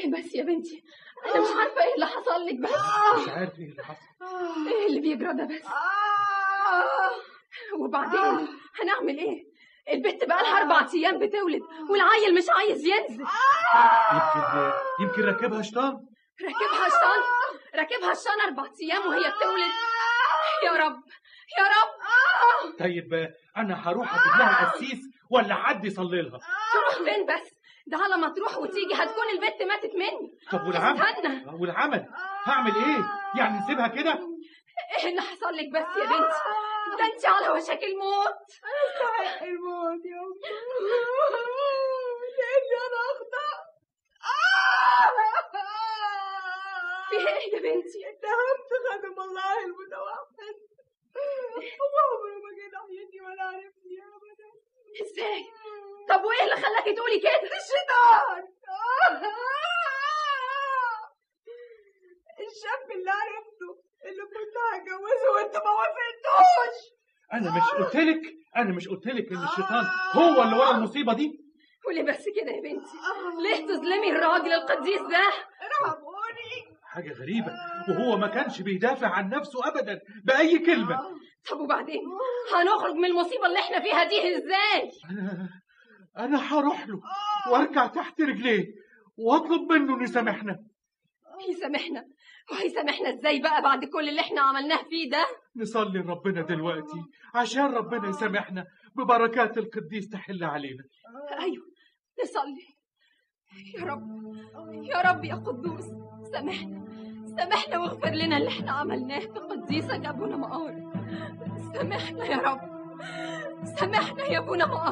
ايه بس يا بنتي انا مش عارفه ايه اللي حصل لك بس مش عارف ايه اللي حصل ايه اللي بيجرى ده بس وبعدين هنعمل ايه البت بقى لها اربع ايام بتولد والعيل مش عايز ينزل يمكن يمكن راكبها شيطان راكبها شطان راكبها شطان اربع ايام وهي بتولد يا رب يا رب طيب آه، انا هروح اجيب لها قسيس ولا حد يصلي لها تروح فين بس ده على ما تروح وتيجي هتكون البت ماتت مني طب والعمل استنى والعمل هعمل ايه يعني نسيبها كده ايه اللي حصل لك بس يا بنتي ده انت على وشك الموت استحق الموت يا أمي لأني أنا أخطأ في ايه يا بنتي اتهمت خادم الله المتوحد هو عمره ما جه ناحيتي ولا عرفني أبدا ازاي طب وايه اللي خلاكي تقولي كده الشيطان الشاب اللي عرفته اللي كنت هجوزه وانت ما وافقتوش انا مش قلتلك انا مش قلتلك ان الشيطان هو اللي ورا المصيبه دي قولي بس كده يا بنتي ليه تظلمي الراجل القديس ده رحموني حاجه غريبه وهو ما كانش بيدافع عن نفسه ابدا باي كلمه طب وبعدين هنخرج من المصيبه اللي احنا فيها دي ازاي انا انا هروح له واركع تحت رجليه واطلب منه انه يسامحنا يسامحنا وهيسامحنا ازاي بقى بعد كل اللي احنا عملناه فيه ده نصلي لربنا دلوقتي عشان ربنا يسامحنا ببركات القديس تحل علينا ايوه نصلي يا رب يا رب يا قدوس سامحنا سامحنا واغفر لنا اللي احنا عملناه في قديسك ابونا مقار سامحنا يا رب سامحنا يا ابونا مقار